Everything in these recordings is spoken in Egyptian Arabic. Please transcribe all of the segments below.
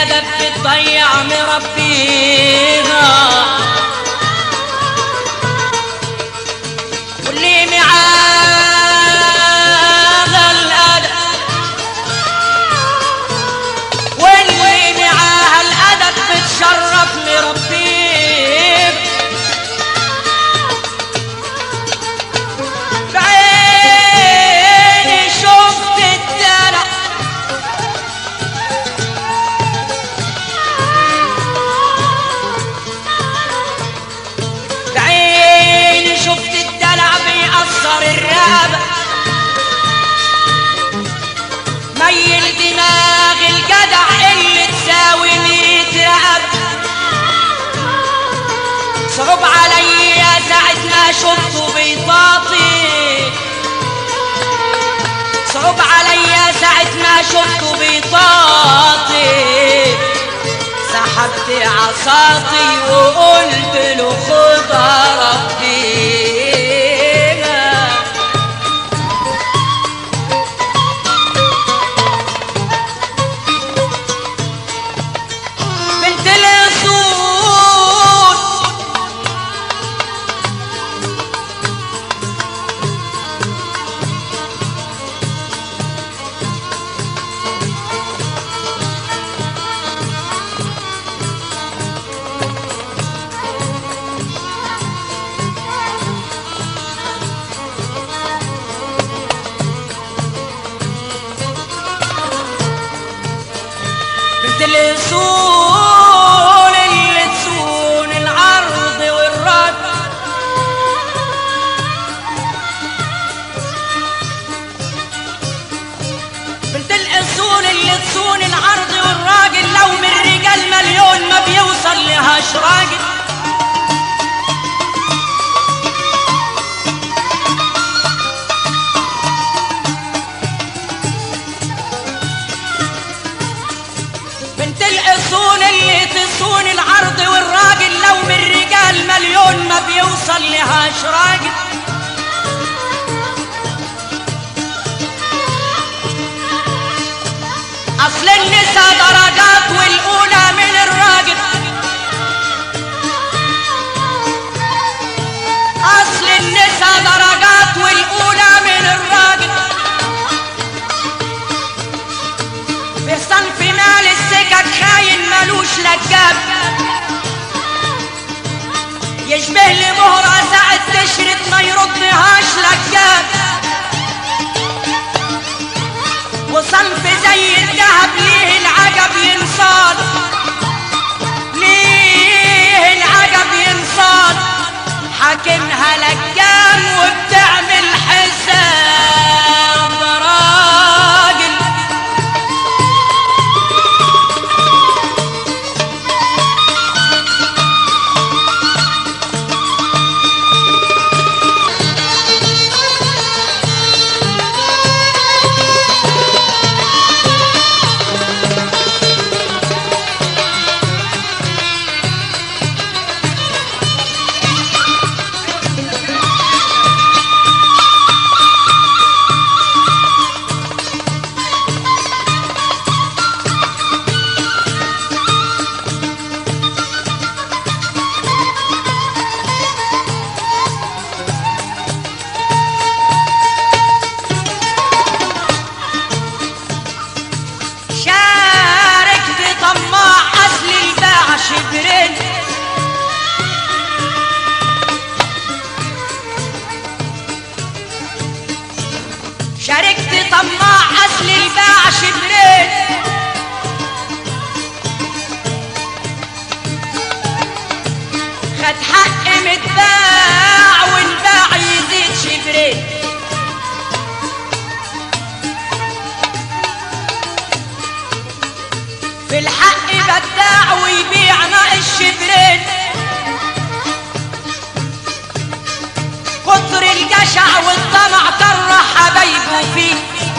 الادب بتضيع مربيها واللي معاها الادب واللي معاها الادب بتشرف مربيه بعيني شفت الدلع بعيني شفت الدلع بيأثر الرقبة ميل دماغ الجدع اللي تساوي ميت رقبة صعب عليا ساعة ما شفته بيطاطي صعب عليا ساعة ما شفته بيطاطي سحبت عصاتي وقلت له خد ربي بنت الأصول بنت الأصول اللي تسون العرض والرد بنت الأصول اللي تصون العرض والراجل لو من رجال مليون ما بيوصل لهاش راجل بنت الأصول اللي تصون العرض والراجل لو من رجال مليون ما بيوصل لهاش راجل أصل النساء درجات والأولى من الراجل أصل النساء درجات والأولى من الراجل في صنف مال السكك خاين ملوش لجاب يشبه لي مهرة ساعة تشرد ما يردهاش لجاب وصنف زي الذهب ليه العجب ينصاد ليه العجب ينصاد حاكمها لجام وبتعمل حساب راجل شارك بطماع أصل الباع شبرين شاركت طماع أصل الباع شبرين خد حق متباع والباع يزيد شبرين في الحق بداع ويبيع ناقص شبرين كتر الجشع والطمع كره حبايبه فيه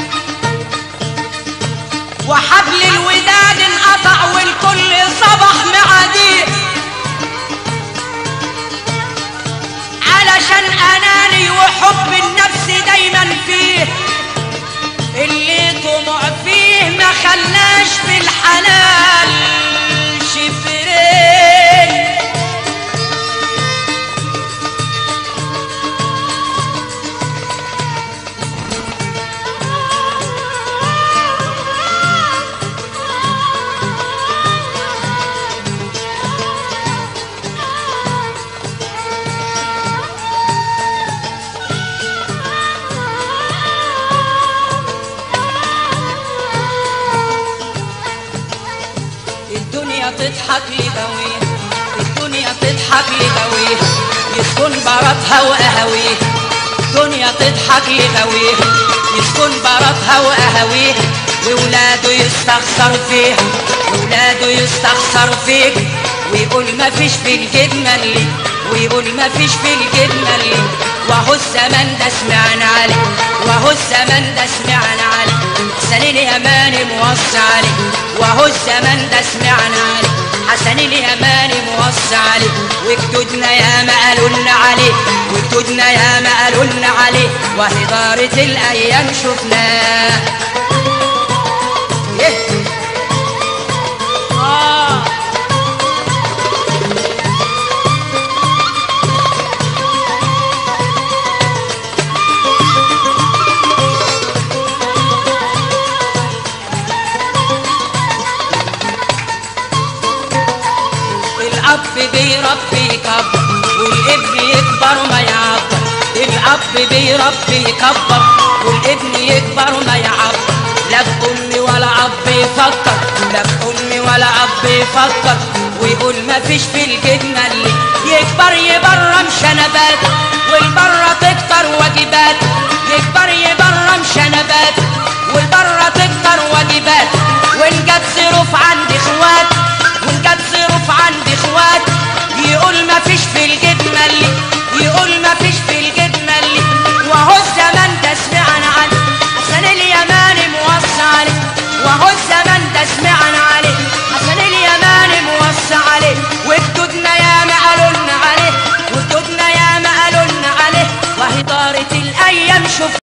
وحبل الوداد انقطع والكل صبح معاديه علشان اناني وحب النفس دايما فيه اللي طمع فيه ما خلاش في الحلال تضحك لدويه الدنيا تضحك لدويه يسكن براتها وقهويه الدنيا تضحك لغويه يسكن براتها وقهويه وولاده يستخسر فيها وولاده يستخسر فيك ويقول ما فيش في الجبنة اللي ويقول ما فيش في الجبنة اللي وهو الزمن ده سمعنا عليه وهو الزمن ده سمعنا عليه حسن اليماني موصي عليه وهو الزمن ده سمعنا عليه حسن اليماني موصي عليه وجدودنا يا ما قالولنا عليه وجدودنا يا ما قالولنا عليه وهي دارت الايام شفناه إيه؟ آه. الأب بيربي يكبر والابن يكبر ما يعبر الأب بيربي يكبر والابن يكبر ما يعبر لا بأمي ولا أب يفكر لا بأمي ولا أب يفكر ويقول ما فيش في الجبنة اللي يكبر يبرم شنبات والبرة تكتر واجبات يكبر يبرم شنبات والبرة تكتر واجبات وإن جت ظروف عندي اخوات وإن جت ظروف عندي اخوات يقول ما فيش في الجبنة اللي يقول ما فيش في الجبنة اللي وهو الزمن ده سمعنا عنه حسن اليماني موصى عليه وهو الزمن ده سمعنا عليه حسن اليماني موصى عليه وجدودنا يا ما قالولنا عليه وجدودنا يا ما قالولنا عليه وهي دارت الايام شوف